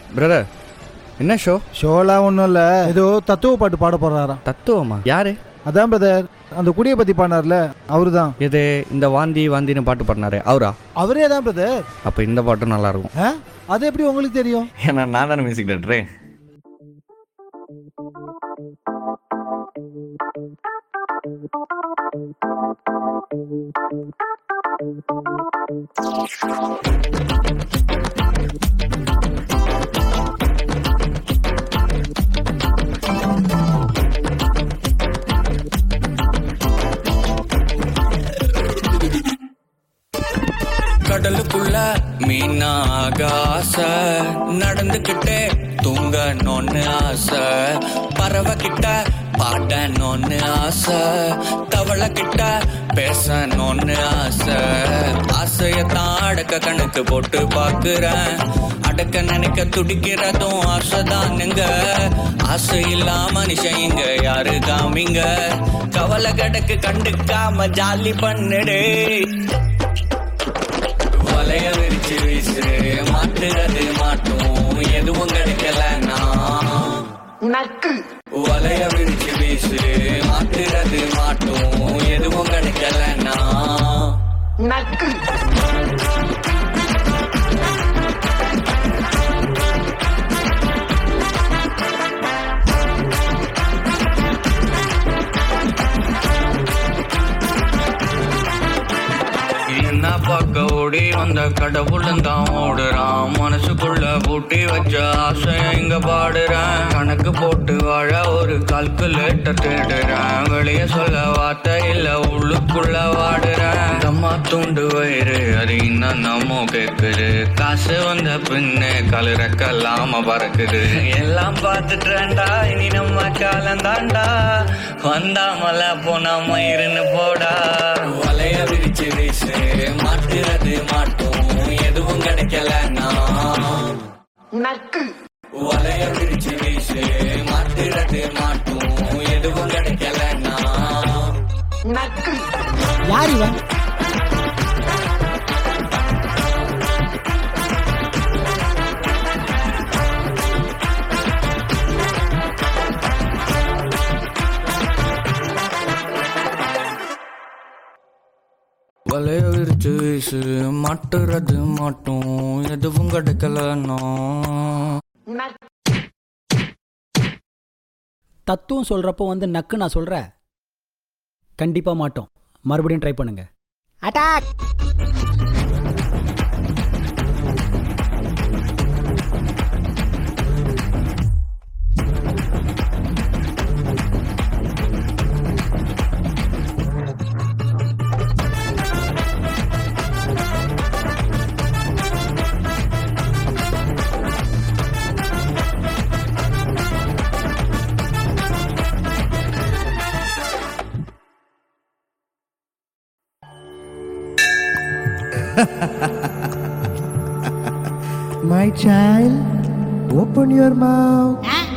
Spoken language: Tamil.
பிரதர் என்ன ஷோ ஷோலாம் ஒன்றும் இல்லை ஏதோ தத்துவ பாட்டு பாட போறாராம் தத்துவமா யாரு அதான் பிரதர் அந்த குடியை பற்றி பாடினார்ல அவரு தான் எது இந்த வாந்தி வாந்தின்னு பாட்டு பாடினாரு அவரா அவரே தான் பிரதர் அப்போ இந்த பாட்டும் நல்லா இருக்கும் ஆ அது எப்படி உங்களுக்கு தெரியும் ஏன்னா நான் தானே மியூசிக் டேரக்டரு கடலுக்குள்ள மீனாக ஆசை நடந்துகிட்டே தூங்கணும்னு ஆசை பறவை கிட்ட பாடணும்னு ஆசை தவளை கிட்ட பேசணும்னு ஆசை ஆசையத்தான் அடக்க கணக்கு போட்டு பாக்குறேன் அடக்க நினைக்க துடிக்கிறதும் ஆசைதானுங்க ஆசை இல்லாம மனுஷன் இங்க யாரு காமிங்க கவலை கிடக்கு கண்டுக்காம ஜாலி பண்ணுடே வலைய விரிச்சு வீசுறு மாட்டுறது மாட்டும் எதுவும் கிடைக்கலன்னா வலைய விரிச்சு வீசுறு மாட்டுறது மாட்டும் எதுவும் கிடைக்கலன்னா என்ன பார்க்க ஓடி வந்த கடவுளும் தான் ஓடுறான் மனசுக்குள்ள பூட்டி வச்ச ஆசைய இங்க பாடுறேன் கணக்கு போட்டு வாழ ஒரு கால்குலேட்டர் தேடுறேன் வெளிய சொல்ல வார்த்தை இல்ல உள்ளுக்குள்ள வாடுறேன் தம்மா தூண்டு வயிறு அது இன்னும் நம்ம கேக்குது காசு வந்த பின்னே கலுறக்கல்லாம பறக்குது எல்லாம் பார்த்துட்டேன்டா இனி நம்ம காலம் தாண்டா வந்தாமல போனா மயிருன்னு போடா வலைய விரிச்சு வீசு மாட்டுறது மாட்டும் எதுவும் கிடைக்கலன்னா வலைய விரிச்சு வீசு மாட்டுறது மாட்டும் எதுவும் கிடைக்கலன்னா யார் இவன் வலைய விரிச்சு வீசு மாட்டுறது மாட்டும் எதுவும் கிடைக்கலன்னா தத்துவம் சொல்றப்போ வந்து நக்கு நான் சொல்ற கண்டிப்பா மாட்டோம் மறுபடியும் ட்ரை பண்ணுங்க attack My child, open your mouth.